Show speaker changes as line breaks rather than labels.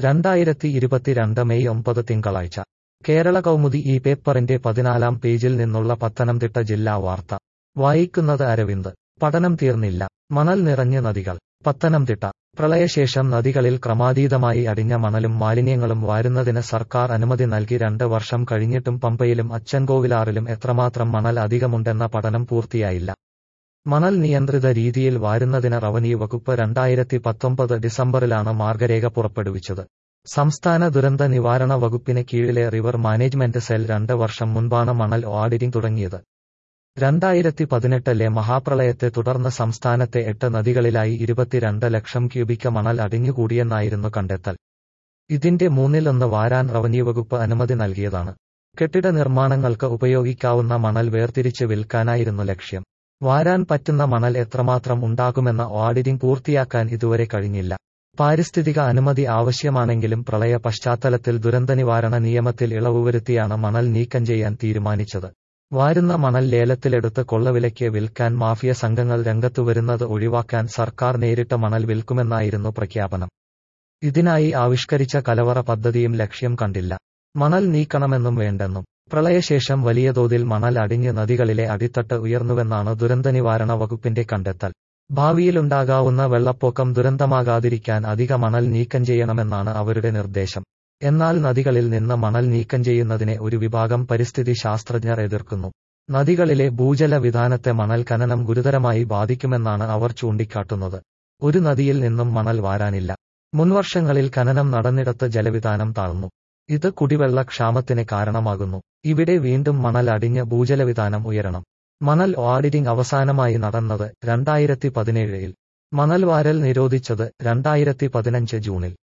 രണ്ടായിരത്തി ഇരുപത്തിരണ്ട് മെയ് ഒമ്പത് തിങ്കളാഴ്ച കേരള കൗമുദി ഈ പേപ്പറിന്റെ പതിനാലാം പേജിൽ നിന്നുള്ള പത്തനംതിട്ട ജില്ലാ വാർത്ത വായിക്കുന്നത് അരവിന്ദ് പഠനം തീർന്നില്ല മണൽ നിറഞ്ഞ് നദികൾ പത്തനംതിട്ട പ്രളയശേഷം നദികളിൽ ക്രമാതീതമായി അടിഞ്ഞ മണലും മാലിന്യങ്ങളും വാരുന്നതിന് സർക്കാർ അനുമതി നൽകി രണ്ട് വർഷം കഴിഞ്ഞിട്ടും പമ്പയിലും അച്ചൻകോവിലാറിലും എത്രമാത്രം മണൽ അധികമുണ്ടെന്ന പഠനം പൂർത്തിയായില്ല മണൽ നിയന്ത്രിത രീതിയിൽ വാരുന്നതിന് റവന്യൂ വകുപ്പ് രണ്ടായിരത്തി പത്തൊമ്പത് ഡിസംബറിലാണ് മാർഗരേഖ പുറപ്പെടുവിച്ചത് സംസ്ഥാന ദുരന്ത നിവാരണ വകുപ്പിന് കീഴിലെ റിവർ മാനേജ്മെന്റ് സെൽ രണ്ട് വർഷം മുൻപാണ് മണൽ ഓഡിറ്റിംഗ് തുടങ്ങിയത് രണ്ടായിരത്തി പതിനെട്ടിലെ മഹാപ്രളയത്തെ തുടർന്ന് സംസ്ഥാനത്തെ എട്ട് നദികളിലായി ഇരുപത്തിരണ്ട് ലക്ഷം ക്യൂബിക്ക മണൽ അടിഞ്ഞുകൂടിയെന്നായിരുന്നു കണ്ടെത്തൽ ഇതിന്റെ മൂന്നിലൊന്ന് വാരാൻ റവന്യൂ വകുപ്പ് അനുമതി നൽകിയതാണ് കെട്ടിട നിർമ്മാണങ്ങൾക്ക് ഉപയോഗിക്കാവുന്ന മണൽ വേർതിരിച്ച് വിൽക്കാനായിരുന്നു ലക്ഷ്യം വാരാൻ പറ്റുന്ന മണൽ എത്രമാത്രം ഉണ്ടാകുമെന്ന ഓഡിറ്റിംഗ് പൂർത്തിയാക്കാൻ ഇതുവരെ കഴിഞ്ഞില്ല പാരിസ്ഥിതിക അനുമതി ആവശ്യമാണെങ്കിലും പ്രളയ പശ്ചാത്തലത്തിൽ ദുരന്തനിവാരണ നിയമത്തിൽ ഇളവ് വരുത്തിയാണ് മണൽ നീക്കം ചെയ്യാൻ തീരുമാനിച്ചത് വാരുന്ന മണൽ ലേലത്തിലെടുത്ത് കൊള്ളവിലയ്ക്ക് വിൽക്കാൻ മാഫിയ സംഘങ്ങൾ രംഗത്തുവരുന്നത് ഒഴിവാക്കാൻ സർക്കാർ നേരിട്ട് മണൽ വിൽക്കുമെന്നായിരുന്നു പ്രഖ്യാപനം ഇതിനായി ആവിഷ്കരിച്ച കലവറ പദ്ധതിയും ലക്ഷ്യം കണ്ടില്ല മണൽ നീക്കണമെന്നും വേണ്ടെന്നും പ്രളയശേഷം വലിയ തോതിൽ മണൽ അടിഞ്ഞ് നദികളിലെ അടിത്തട്ട് ഉയർന്നുവെന്നാണ് ദുരന്തനിവാരണ വകുപ്പിന്റെ കണ്ടെത്തൽ ഭാവിയിലുണ്ടാകാവുന്ന വെള്ളപ്പൊക്കം ദുരന്തമാകാതിരിക്കാൻ അധിക മണൽ നീക്കം ചെയ്യണമെന്നാണ് അവരുടെ നിർദ്ദേശം എന്നാൽ നദികളിൽ നിന്ന് മണൽ നീക്കം ചെയ്യുന്നതിനെ ഒരു വിഭാഗം പരിസ്ഥിതി ശാസ്ത്രജ്ഞർ എതിർക്കുന്നു നദികളിലെ ഭൂജല വിധാനത്തെ മണൽ ഖനനം ഗുരുതരമായി ബാധിക്കുമെന്നാണ് അവർ ചൂണ്ടിക്കാട്ടുന്നത് ഒരു നദിയിൽ നിന്നും മണൽ വാരാനില്ല മുൻവർഷങ്ങളിൽ ഖനനം നടന്നിടത്ത് ജലവിധാനം താഴ്ന്നു ഇത് കുടിവെള്ള ക്ഷാമത്തിന് കാരണമാകുന്നു ഇവിടെ വീണ്ടും മണൽ അടിഞ്ഞ് ഭൂജലവിധാനം ഉയരണം മണൽ ഓഡിറ്റിംഗ് അവസാനമായി നടന്നത് രണ്ടായിരത്തി പതിനേഴിൽ മണൽ വാരൽ നിരോധിച്ചത് രണ്ടായിരത്തി പതിനഞ്ച് ജൂണിൽ